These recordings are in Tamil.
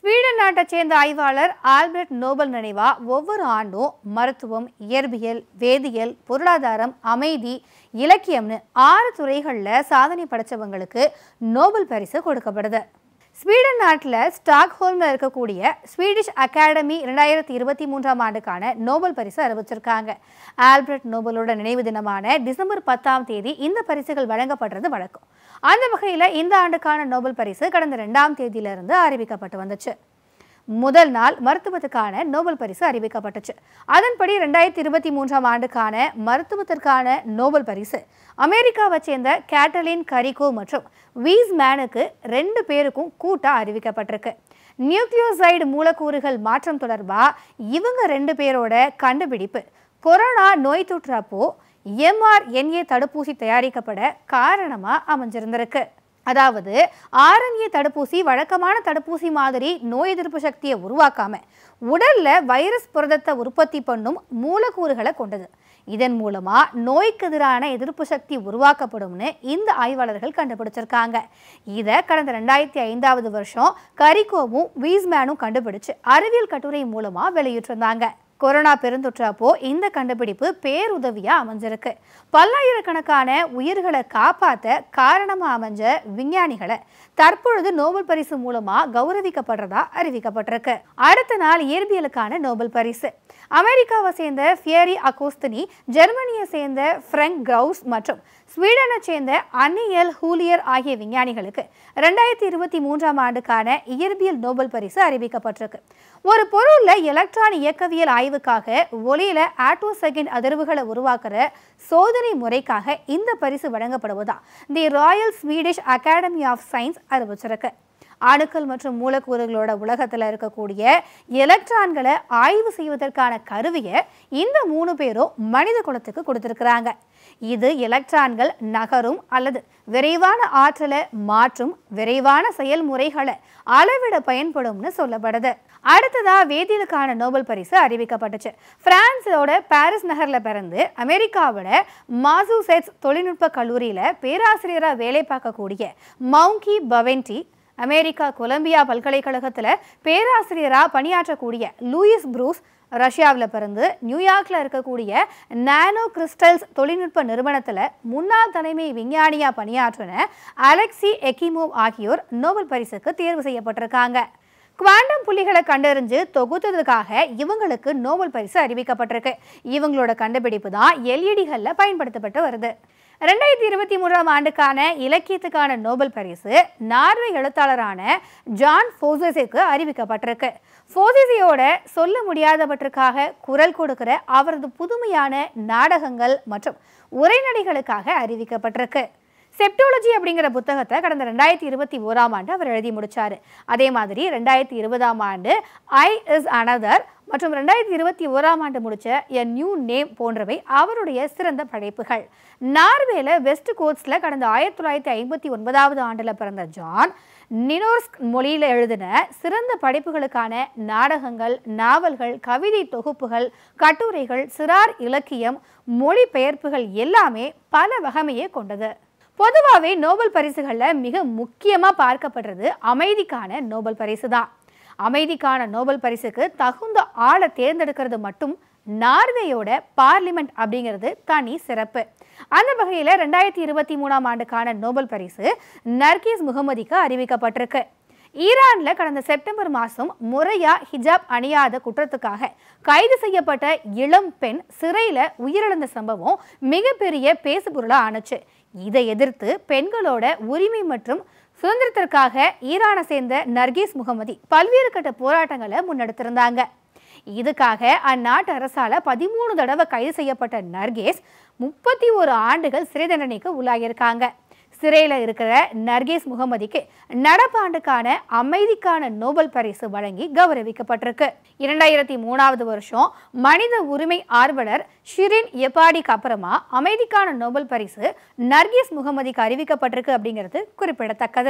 ஸ்வீடன் நாட்டைச் சேர்ந்த ஆய்வாளர் ஆல்பர்ட் நோபல் நினைவா ஒவ்வொரு ஆண்டும் மருத்துவம் இயற்பியல் வேதியியல் பொருளாதாரம் அமைதி இலக்கியம்னு ஆறு துறைகளில் சாதனை படைச்சவங்களுக்கு நோபல் பரிசு கொடுக்கப்படுது ஸ்வீடன் நாட்டில் ஸ்டாக்ஹோல்மில் இருக்கக்கூடிய ஸ்வீடிஷ் அகாடமி ரெண்டாயிரத்தி இருபத்தி மூன்றாம் ஆண்டுக்கான நோபல் பரிசு அறிவிச்சிருக்காங்க ஆல்பர்ட் நோபலோட நினைவு தினமான டிசம்பர் பத்தாம் தேதி இந்த பரிசுகள் வழங்கப்படுறது வழக்கம் அந்த வகையில் இந்த ஆண்டுக்கான நோபல் பரிசு கடந்த ரெண்டாம் தேதியிலிருந்து அறிவிக்கப்பட்டு வந்துச்சு முதல் நாள் மருத்துவத்துக்கான நோபல் பரிசு அறிவிக்கப்பட்டுச்சு அதன்படி ரெண்டாயிரத்தி இருபத்தி மூன்றாம் ஆண்டுக்கான மருத்துவத்திற்கான நோபல் பரிசு அமெரிக்காவை சேர்ந்த கேட்டலின் கரிகோ மற்றும் வீஸ் மேனுக்கு ரெண்டு பேருக்கும் கூட்டா அறிவிக்கப்பட்டிருக்கு நியூக்ளியோசைடு மூலக்கூறுகள் மாற்றம் தொடர்பா இவங்க ரெண்டு பேரோட கண்டுபிடிப்பு கொரோனா நோய் தொற்றப்போ எம்ஆர்என்ஏ தடுப்பூசி தயாரிக்கப்பட காரணமா அமைஞ்சிருந்திருக்கு அதாவது ஆர்என்ஏ தடுப்பூசி வழக்கமான தடுப்பூசி மாதிரி நோய் எதிர்ப்பு சக்தியை உருவாக்காம உடல்ல வைரஸ் புரதத்தை உற்பத்தி பண்ணும் மூலக்கூறுகளை கொண்டது இதன் மூலமா நோய்க்கு எதிரான எதிர்ப்பு சக்தி உருவாக்கப்படும்னு இந்த ஆய்வாளர்கள் கண்டுபிடிச்சிருக்காங்க இதை கடந்த ரெண்டாயிரத்தி ஐந்தாவது வருஷம் கரிகோவும் வீஸ்மேனும் கண்டுபிடிச்சு அறிவியல் கட்டுரை மூலமா வெளியிட்டிருந்தாங்க கொரோனா பெருந்தொற்றப்போ இந்த கண்டுபிடிப்பு பேருதவியா அமைஞ்சிருக்கு பல்லாயிரக்கணக்கான உயிர்களை காப்பாற்ற காரணமா அமைஞ்ச விஞ்ஞானிகளை தற்பொழுது நோபல் பரிசு மூலமா கௌரவிக்கப்படுறதா அறிவிக்கப்பட்டிருக்கு அடுத்த நாள் இயற்பியலுக்கான நோபல் பரிசு அமெரிக்காவை சேர்ந்த ஃபியரி அகோஸ்தினி ஜெர்மனியை சேர்ந்த ஃப்ரெங்க் கிரவுஸ் மற்றும் ஸ்வீடனை சேர்ந்த அன்னியல் ஹூலியர் ஆகிய விஞ்ஞானிகளுக்கு ரெண்டாயிரத்தி இருபத்தி மூன்றாம் ஆண்டுக்கான இயற்பியல் நோபல் பரிசு அறிவிக்கப்பட்டிருக்கு ஒரு பொருள்ல எலக்ட்ரான் இயக்கவியல் ஆய்வுக்காக ஒளியில ஆட்டோ செகண்ட் அதிர்வுகளை உருவாக்குற சோதனை முறைக்காக இந்த பரிசு வழங்கப்படுவதா the Royal Swedish Academy of Science அறிவிச்சிருக்கு அணுக்கள் மற்றும் மூலக்கூறுகளோட உலகத்தில் இருக்கக்கூடிய எலக்ட்ரான்களை ஆய்வு செய்வதற்கான கருவியை இந்த மூணு பேரும் மனித குலத்துக்கு கொடுத்துருக்குறாங்க இது எலக்ட்ரான்கள் நகரும் அல்லது விரைவான ஆற்றலை மாற்றும் விரைவான செயல்முறைகளை அளவிட பயன்படும்னு சொல்லப்படுது அடுத்ததா வேதியியலுக்கான நோபல் பரிசு அறிவிக்கப்பட்டுச்சு பிரான்ஸோட பாரிஸ் நகர்ல பிறந்து அமெரிக்காவோட மாசூசெட்ஸ் தொழில்நுட்ப கல்லூரியில பேராசிரியராக வேலை பார்க்கக்கூடிய மவுங்கி பவென்டி அமெரிக்கா கொலம்பியா பல்கலைக்கழகத்தில் பேராசிரியராக பணியாற்றக்கூடிய லூயிஸ் ப்ரூஸ் ரஷ்யாவில் பிறந்து நியூயார்க்கில் இருக்கக்கூடிய நானோ கிறிஸ்டல்ஸ் தொழில்நுட்ப நிறுவனத்தில் முன்னாள் தலைமை விஞ்ஞானியாக பணியாற்றின அலெக்சி எக்கிமோவ் ஆகியோர் நோபல் பரிசுக்கு தேர்வு செய்யப்பட்டிருக்காங்க குவாண்டம் புள்ளிகளை கண்டறிஞ்சு தொகுத்ததுக்காக இவங்களுக்கு நோபல் பரிசு அறிவிக்கப்பட்டிருக்கு இவங்களோட கண்டுபிடிப்பு தான் எல்இடிகளில் பயன்படுத்தப்பட்டு வருது ரெண்டாயிரத்தி இருபத்தி மூன்றாம் ஆண்டுக்கான இலக்கியத்துக்கான நோபல் பரிசு நார்வே எழுத்தாளரான ஜான் ஃபோசஸுக்கு அறிவிக்கப்பட்டிருக்கு ஃபோசிசியோட சொல்ல முடியாதவற்றுக்காக குரல் கொடுக்கிற அவரது புதுமையான நாடகங்கள் மற்றும் உரைநடைகளுக்காக அறிவிக்கப்பட்டிருக்கு செப்டோலஜி அப்படிங்கிற புத்தகத்தை கடந்த ரெண்டாயிரத்தி இருபத்தி ஓராம் ஆண்டு அவர் எழுதி முடிச்சாரு அதே மாதிரி ரெண்டாயிரத்தி இருபதாம் ஆண்டு ஐ இஸ் அனதர் மற்றும் ரெண்டாயிரத்தி இருபத்தி ஓராம் ஆண்டு முடிச்ச எ நியூ நேம் போன்றவை அவருடைய சிறந்த படைப்புகள் நார்வேல வெஸ்ட் கோட்ஸில் கடந்த ஆயிரத்தி தொள்ளாயிரத்தி ஐம்பத்தி ஒன்பதாவது ஆண்டில் பிறந்த ஜான் நினோர்ஸ்க் மொழியில் எழுதின சிறந்த படைப்புகளுக்கான நாடகங்கள் நாவல்கள் கவிதை தொகுப்புகள் கட்டுரைகள் சிறார் இலக்கியம் மொழிபெயர்ப்புகள் எல்லாமே பல வகமையே கொண்டது பொதுவாகவே நோபல் பரிசுகளில் மிக முக்கியமாக பார்க்கப்படுறது அமைதிக்கான நோபல் பரிசு தான் அமைதிக்கான நோபல் பரிசுக்கு தகுந்த ஆளை தேர்ந்தெடுக்கிறது மட்டும் நார்வேயோட பார்லிமெண்ட் அப்படிங்கிறது தனி சிறப்பு அந்த வகையில் ரெண்டாயிரத்தி இருபத்தி மூணாம் ஆண்டுக்கான நோபல் பரிசு நர்கீஸ் முகமதிக்கு அறிவிக்கப்பட்டிருக்கு ஈரானில் கடந்த செப்டம்பர் மாதம் முறையா ஹிஜாப் அணியாத குற்றத்துக்காக கைது செய்யப்பட்ட இளம் பெண் சிறையில் உயிரிழந்த சம்பவம் மிகப்பெரிய பேசுபொருளாக ஆணுச்சு இதை எதிர்த்து பெண்களோட உரிமை மற்றும் சுதந்திரத்திற்காக ஈரானை சேர்ந்த நர்கீஸ் முகமதி பல்வேறு கட்ட போராட்டங்களை முன்னெடுத்திருந்தாங்க இதுக்காக அந்நாட்டு அரசால பதிமூணு தடவை கைது செய்யப்பட்ட நர்கேஸ் முப்பத்தி ஒரு ஆண்டுகள் சிறை தண்டனைக்கு உள்ளாகியிருக்காங்க சிறையில் இருக்கிற நர்கேஸ் முகமதிக்கு நடப்பாண்டுக்கான அமைதிக்கான நோபல் பரிசு வழங்கி கௌரவிக்கப்பட்டிருக்கு இரண்டாயிரத்தி மூணாவது வருஷம் மனித உரிமை ஆர்வலர் ஷிரின் எப்பாடிக்கு அப்புறமா அமைதிக்கான நோபல் பரிசு நர்கீஸ் முகமதிக்கு அறிவிக்கப்பட்டிருக்கு அப்படிங்கிறது குறிப்பிடத்தக்கது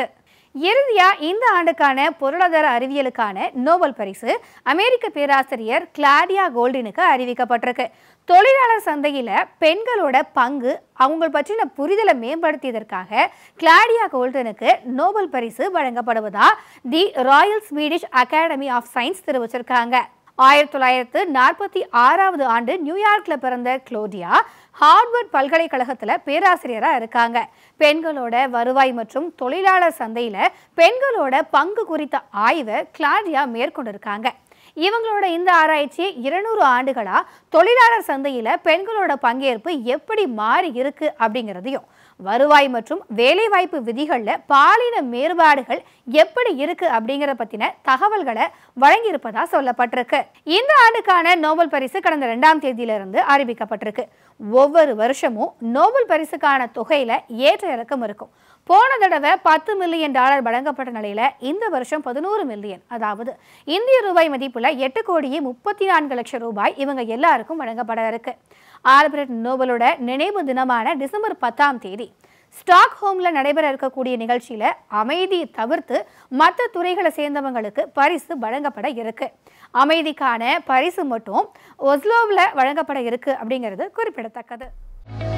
இறுதியா இந்த ஆண்டுக்கான பொருளாதார அறிவியலுக்கான நோபல் பரிசு அமெரிக்க பேராசிரியர் கிளாடியா கோல்டினுக்கு அறிவிக்கப்பட்டிருக்கு தொழிலாளர் சந்தையில பெண்களோட பங்கு அவங்க பற்றின புரிதலை மேம்படுத்தியதற்காக கிளாடியா கோல்டனுக்கு நோபல் பரிசு வழங்கப்படுவதா the Royal Swedish Academy of Science தெரிவிச்சிருக்காங்க ஆயிரத்தி தொள்ளாயிரத்து நாற்பத்தி ஆறாவது ஆண்டு நியூயார்க்ல பிறந்த குளோடியா ஹார்வர்ட் பல்கலைக்கழகத்துல பேராசிரியரா இருக்காங்க பெண்களோட வருவாய் மற்றும் தொழிலாளர் சந்தையில பெண்களோட பங்கு குறித்த ஆய்வை கிளாடியா மேற்கொண்டிருக்காங்க இவங்களோட இந்த ஆராய்ச்சி இருநூறு ஆண்டுகளா தொழிலாளர் சந்தையில பெண்களோட பங்கேற்பு எப்படி மாறி இருக்கு அப்படிங்கிறதையும் வருவாய் மற்றும் வேலைவாய்ப்பு விதிகள்ல பாலின மேறுபாடுகள் எப்படி இருக்கு அப்படிங்கிற பத்தின தகவல்களை வழங்கியிருப்பதா சொல்லப்பட்டிருக்கு இந்த ஆண்டுக்கான நோபல் பரிசு கடந்த ரெண்டாம் தேதியிலிருந்து அறிவிக்கப்பட்டிருக்கு ஒவ்வொரு வருஷமும் நோபல் பரிசுக்கான தொகையில ஏற்ற இறக்கம் இருக்கும் போன தடவை பத்து மில்லியன் டாலர் வழங்கப்பட்ட நிலையில இந்த வருஷம் பதினோரு மில்லியன் அதாவது இந்திய ரூபாய் மதிப்புல எட்டு கோடியே முப்பத்தி நான்கு லட்சம் ரூபாய் இவங்க எல்லாருக்கும் வழங்கப்பட இருக்கு ஆல்பர்ட் நோபலோட நினைவு தினமான டிசம்பர் பத்தாம் தேதி ஸ்டாக்ஹோம்ல நடைபெற இருக்கக்கூடிய நிகழ்ச்சியில அமைதியை தவிர்த்து மற்ற துறைகளை சேர்ந்தவங்களுக்கு பரிசு வழங்கப்பட இருக்கு அமைதிக்கான பரிசு மட்டும் ஒஸ்லோவில் வழங்கப்பட இருக்கு அப்படிங்கிறது குறிப்பிடத்தக்கது